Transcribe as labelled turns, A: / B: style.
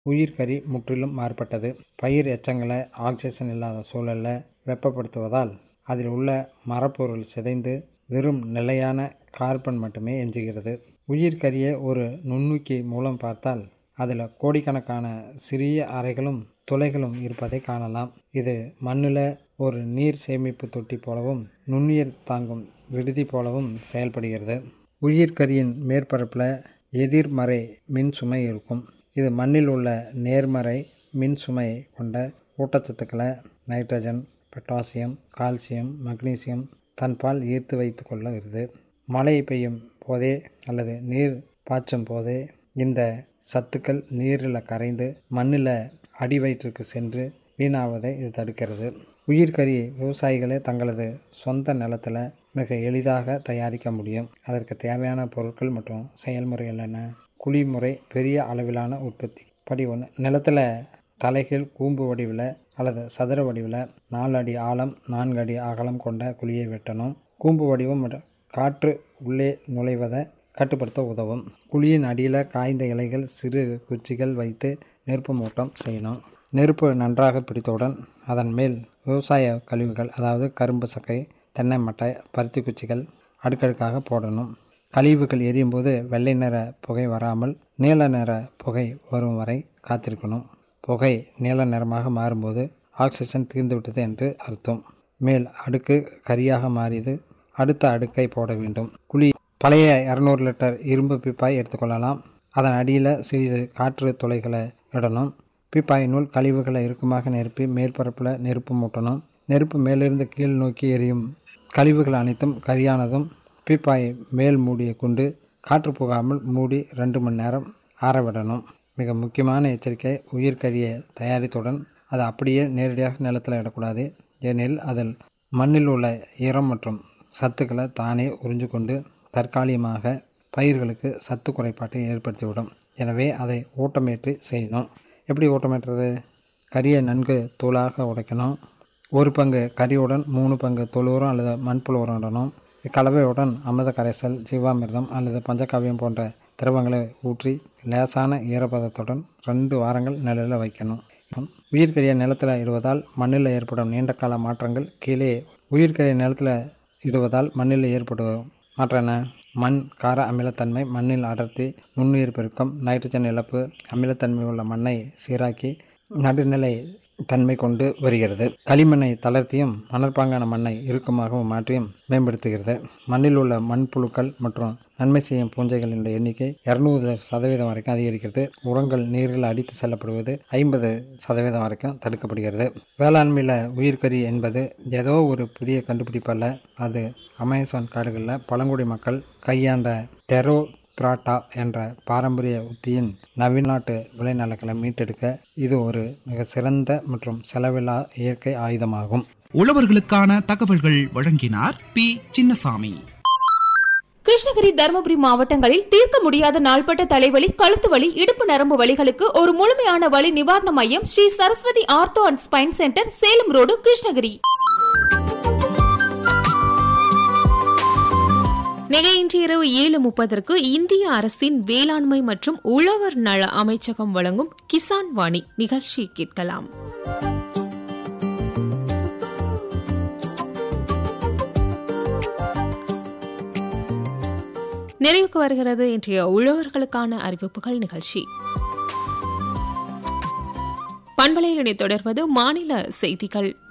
A: உயிர்க்கரி முற்றிலும் மாறுபட்டது பயிர் எச்சங்களை ஆக்சிஜன் இல்லாத சூழலில் வெப்பப்படுத்துவதால் அதில் உள்ள மரப்பொருள் சிதைந்து வெறும் நிலையான கார்பன் மட்டுமே எஞ்சுகிறது உயிர்க்கரியை ஒரு நுண்ணூக்கி மூலம் பார்த்தால் அதில் கோடிக்கணக்கான சிறிய அறைகளும் துளைகளும் இருப்பதை காணலாம் இது மண்ணில் ஒரு நீர் சேமிப்பு தொட்டி போலவும் நுண்ணுயிர் தாங்கும் விடுதி போலவும் செயல்படுகிறது உயிர்க்கரியின் மேற்பரப்பில் எதிர்மறை மின் சுமை இருக்கும் இது மண்ணில் உள்ள நேர்மறை மின் சுமை கொண்ட ஊட்டச்சத்துக்களை நைட்ரஜன் பொட்டாசியம் கால்சியம் மக்னீசியம் தன்பால் ஈர்த்து வைத்து கொள்ள வருது மழை பெய்யும் போதே அல்லது நீர் பாய்ச்சும் போதே இந்த சத்துக்கள் நீரில் கரைந்து மண்ணில் அடி வயிற்றுக்கு சென்று வீணாவதை இது தடுக்கிறது உயிர்க்கறி விவசாயிகளே தங்களது சொந்த நிலத்தில் மிக எளிதாக தயாரிக்க முடியும் அதற்கு தேவையான பொருட்கள் மற்றும் செயல்முறைகள் என்ன குழிமுறை பெரிய அளவிலான உற்பத்தி படி ஒன்று நிலத்தில் தலைகீழ் கூம்பு வடிவில் அல்லது சதுர வடிவில் நாலு அடி ஆழம் நான்கு அடி அகலம் கொண்ட குழியை வெட்டணும் கூம்பு வடிவம் மற்றும் காற்று உள்ளே நுழைவதை கட்டுப்படுத்த உதவும் குழியின் அடியில் காய்ந்த இலைகள் சிறு குச்சிகள் வைத்து நெருப்பு மூட்டம் செய்யணும் நெருப்பு நன்றாக பிடித்தவுடன் அதன் மேல் விவசாய கழிவுகள் அதாவது கரும்பு சக்கை தென்னை மட்டை பருத்தி குச்சிகள் அடுக்கடுக்காக போடணும் கழிவுகள் எரியும் போது வெள்ளை நிற புகை வராமல் நீல நிற புகை வரும் வரை காத்திருக்கணும் புகை நீல நிறமாக மாறும்போது ஆக்சிஜன் தீர்ந்துவிட்டது என்று அர்த்தம் மேல் அடுக்கு கரியாக மாறியது அடுத்த அடுக்கை போட வேண்டும் குழி பழைய இரநூறு லிட்டர் இரும்பு பீப்பாய் எடுத்துக்கொள்ளலாம் அதன் அடியில் சிறிது காற்று துளைகளை இடணும் பீப்பாயினுள் கழிவுகளை இறுக்கமாக நெருப்பி மேற்பரப்பில் நெருப்பு மூட்டணும் நெருப்பு மேலிருந்து கீழ் நோக்கி எரியும் கழிவுகள் அனைத்தும் கரியானதும் பீப்பாய் மேல் மூடியை கொண்டு காற்று புகாமல் மூடி ரெண்டு மணி நேரம் ஆறவிடணும் மிக முக்கியமான எச்சரிக்கை உயிர்கரியை தயாரித்தவுடன் அதை அப்படியே நேரடியாக நிலத்தில் இடக்கூடாது ஏனெனில் அதில் மண்ணில் உள்ள ஈரம் மற்றும் சத்துக்களை தானே உறிஞ்சு கொண்டு தற்காலிகமாக பயிர்களுக்கு சத்து குறைபாட்டை ஏற்படுத்திவிடும் எனவே அதை ஊட்டமேற்றி செய்யணும் எப்படி ஊட்டமேற்றுறது கரியை நன்கு தூளாக உடைக்கணும் ஒரு பங்கு கரியுடன் மூணு பங்கு தொழு உரம் அல்லது மண்புழு உரம் இடணும் இக்கலவையுடன் அமிர்த கரைசல் ஜீவாமிர்தம் அல்லது பஞ்சகாவியம் போன்ற திரவங்களை ஊற்றி லேசான ஈரப்பதத்துடன் ரெண்டு வாரங்கள் நிழலில் வைக்கணும் உயிர்கரியை நிலத்தில் இடுவதால் மண்ணில் ஏற்படும் நீண்டகால மாற்றங்கள் கீழே உயிர்கரியை நிலத்தில் இடுவதால் மண்ணில் ஏற்படும் மாற்றம் என்ன மண் கார அமிலத்தன்மை மண்ணில் அடர்த்தி நுண்ணுயிர் பெருக்கம் நைட்ரஜன் இழப்பு அமிலத்தன்மை உள்ள மண்ணை சீராக்கி நடுநிலை தன்மை கொண்டு வருகிறது களிமண்ணை தளர்த்தியும் மணற்பாங்கான மண்ணை இறுக்கமாகவும் மாற்றியும் மேம்படுத்துகிறது மண்ணில் உள்ள மண்புழுக்கள் மற்றும் நன்மை செய்யும் பூஞ்சைகளின் எண்ணிக்கை இரநூறு சதவீதம் வரைக்கும் அதிகரிக்கிறது உரங்கள் நீரில் அடித்து செல்லப்படுவது ஐம்பது சதவீதம் வரைக்கும் தடுக்கப்படுகிறது வேளாண்மையில் உயிர்கறி என்பது ஏதோ ஒரு புதிய கண்டுபிடிப்பல்ல அது அமேசான் காடுகளில் பழங்குடி மக்கள் கையாண்ட டெரோ பிராட்டா என்ற பாரம்பரிய உத்தியின் நவீனாட்டு விளைநிலங்களை மீட்டெடுக்க இது ஒரு மிக சிறந்த மற்றும் செலவில்லா இயற்கை ஆயுதமாகும்
B: உழவர்களுக்கான தகவல்கள் வழங்கினார் பி சின்னசாமி
C: கிருஷ்ணகிரி தருமபுரி மாவட்டங்களில் தீர்க்க முடியாத நாள்பட்ட தலைவலி கழுத்து வலி இடுப்பு நரம்பு வலிகளுக்கு ஒரு முழுமையான வலி நிவாரண மையம் Shri Saraswathi ortho and spine centre Salem road Krishnagiri நிகழ் இன்று இரவு ஏழு முப்பதற்கு இந்திய அரசின் வேளாண்மை மற்றும் உழவர் நல அமைச்சகம் வழங்கும் கிசான் வாணி நிகழ்ச்சி கேட்கலாம் நிறைவுக்கு வருகிறது இன்றைய உழவர்களுக்கான அறிவிப்புகள் நிகழ்ச்சி பண்பலையில் தொடர்வது மாநில செய்திகள்